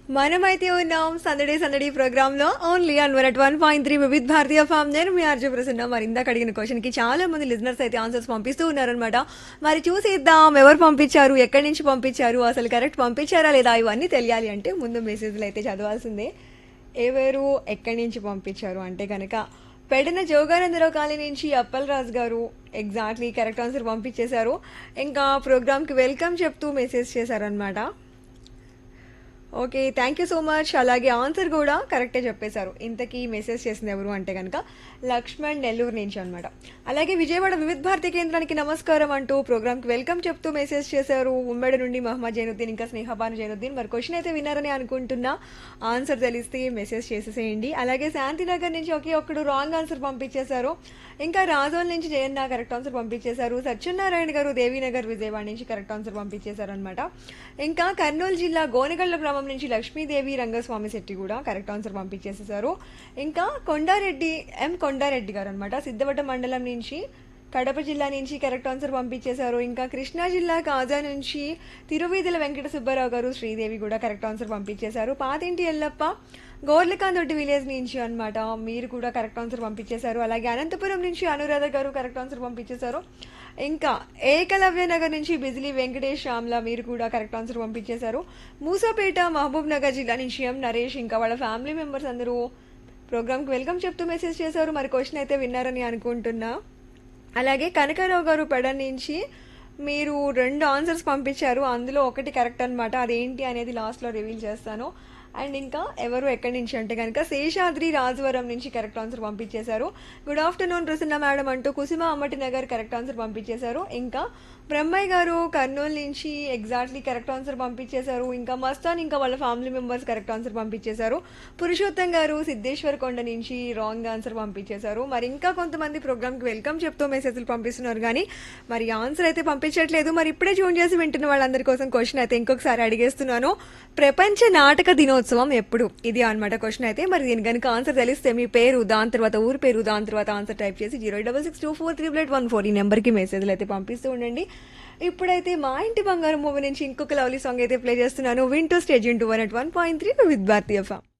మనమైతే ఉన్నాం సందడే సందడి ప్రోగ్రామ్ లో only on one at one point three Vividh Bharatiya FM నేను మీ ఆర్జే ప్రసన్న మరి ఇందాక అడిగిన క్వశ్చన్ కి చాలా మంది లిజనర్స్ అయితే ఆన్సర్స్ పంపిస్తూ ఉన్నారనమాట మరి చూసేద్దాం ఎవరు పంపించారు ఎక్కడి నుంచి పంపించారు అసలు కరెక్ట్ పంపించారా లేదా ఇవన్నీ తెలియాలి అంటే ముందు మెసేజ్లు అయితే చదవాల్సిందే ఎవరు ఎక్కడి నుంచి పంపించారు అంటే కనుక పెడిన జోగానందరావు కాలనీ నుంచి అప్పల్ రాజు గారు ఎగ్జాక్ట్లీ కరెక్ట్ ఆన్సర్ పంపించేశారు ఇంకా ప్రోగ్రామ్కి వెల్కమ్ చెప్తూ మెసేజ్ చేశారనమాట okay thank you so much అలాగే ఆన్సర్ కూడా కరెక్టే చెప్పేశారు ఇంతకీ మెసేజ్ చేసింది ఎవరు అంటే కనుక లక్ష్మణ్ నెల్లూరు నుంచి అనమాట అలాగే విజయవాడ వివిధ భారతి కేంద్రానికి నమస్కారం అంటూ ప్రోగ్రామ్కి వెల్కమ్ చెప్తూ మెసేజ్ చేశారు ఉమ్మడి నుండి మహమ్మద్ జైనుద్దీన్ ఇంకా స్నేహబాను జైనుద్దీన్ మరి క్వశ్చన్ అయితే విన్నారని అనుకుంటున్నా ఆన్సర్ తెలిస్తే మెసేజ్ చేసేసేయండి అలాగే శాంతినగర్ నుంచి ఒకే ఒక్కడు రాంగ్ ఆన్సర్ పంపించేశారు ఇంకా రాజోల్ నుంచి జయన్న కరెక్ట్ ఆన్సర్ పంపించేశారు సత్యనారాయణ గారు దేవీనగర్ విజయవాడ నుంచి కరెక్ట్ ఆన్సర్ పంపించేశారు అనమాట ఇంకా కర్నూలు జిల్లా గోనగళ్ళ గ్రామం నుంచి లక్ష్మీదేవి రంగస్వామి శెట్టి కూడా కరెక్ట్ ఆన్సర్ పంపించేసేశారు ఇంకా కొండారెడ్డి ఎం కొండారెడ్డి గారు అనమాట సిద్ధవట మండలం నుంచి కడప జిల్లా నుంచి కరెక్ట్ ఆన్సర్ పంపించేశారు ఇంకా కృష్ణా జిల్లా కాజా నుంచి తిరువీధుల వెంకట సుబ్బారావు గారు శ్రీదేవి కూడా కరెక్ట్ ఆన్సర్ పంపించేశారు పాతింటి ఎల్లప్ప గోర్లకాందొడ్డి విలేజ్ నుంచి అన్నమాట మీరు కూడా కరెక్ట్ ఆన్సర్ పంపించేశారు అలాగే అనంతపురం నుంచి అనురాధ గారు కరెక్ట్ ఆన్సర్ పంపించేశారు ఇంకా ఏకలవ్య నగర్ నుంచి బిజిలీ వెంకటేష్ శ్యామ్ల మీరు కూడా కరెక్ట్ ఆన్సర్ పంపించేశారు మూసాపేట మహబూబ్ నగర్ జిల్లా నుంచి ఎం నరేష్ ఇంకా వాళ్ళ ఫ్యామిలీ మెంబర్స్ అందరూ ప్రోగ్రామ్కి వెల్కమ్ చెప్తూ మెసేజ్ చేశారు మరి క్వశ్చన్ అయితే విన్నారని అనుకుంటున్నా అలాగే కనకారావు గారు పెడ నుంచి మీరు రెండు ఆన్సర్స్ పంపించారు అందులో ఒకటి కరెక్ట్ అనమాట అదేంటి అనేది లాస్ట్లో రివీల్ చేస్తాను అండ్ ఇంకా ఎవరు ఎక్కడి నుంచి అంటే కనుక శేషాద్రి రాజవరం నుంచి కరెక్ట్ ఆన్సర్ పంపించేశారు గుడ్ ఆఫ్టర్నూన్ ప్రసన్న మేడం అంటూ కుసుమ అమ్మటి నగర్ కరెక్ట్ ఆన్సర్ పంపించేశారు ఇంకా బ్రహ్మయ్య గారు కర్నూలు నుంచి ఎగ్జాక్ట్లీ కరెక్ట్ ఆన్సర్ పంపించేశారు ఇంకా మస్తాన్ ఇంకా వాళ్ళ ఫ్యామిలీ మెంబర్స్ కరెక్ట్ ఆన్సర్ పంపించేశారు పురుషోత్తం గారు సిద్ధేశ్వర్ కొండ నుంచి రాంగ్ ఆన్సర్ పంపించేశారు మరి ఇంకా కొంతమంది ప్రోగ్రామ్కి వెల్కమ్ చెప్తూ మెసేజ్లు పంపిస్తున్నారు కానీ మరి ఆన్సర్ అయితే పంపించట్లేదు మరి ఇప్పుడే జూన్ చేసి వింటున్న వాళ్ళందరి కోసం క్వశ్చన్ అయితే ఇంకొకసారి అడిగేస్తున్నాను ప్రపంచ నాటక దినోత్సవం ఎప్పుడు ఇది అనమాట క్వశ్చన్ అయితే మరి దీని కనుక ఆన్సర్ తెలిస్తే మీ పేరు దాని తర్వాత ఊరి పేరు దాని తర్వాత ఆన్సర్ టైప్ చేసి zero double six two four three eight one four ఈ నెంబర్కి మెసేజ్లు అయితే పంపిస్తూ ఉండండి ఇప్పుడైతే మా ఇంటి బంగారం మూవీ నుంచి ఇంకొక లవ్లీ సాంగ్ అయితే ప్లే చేస్తున్నాను వింటూ stay tuned to one at one point three with Bharatiya form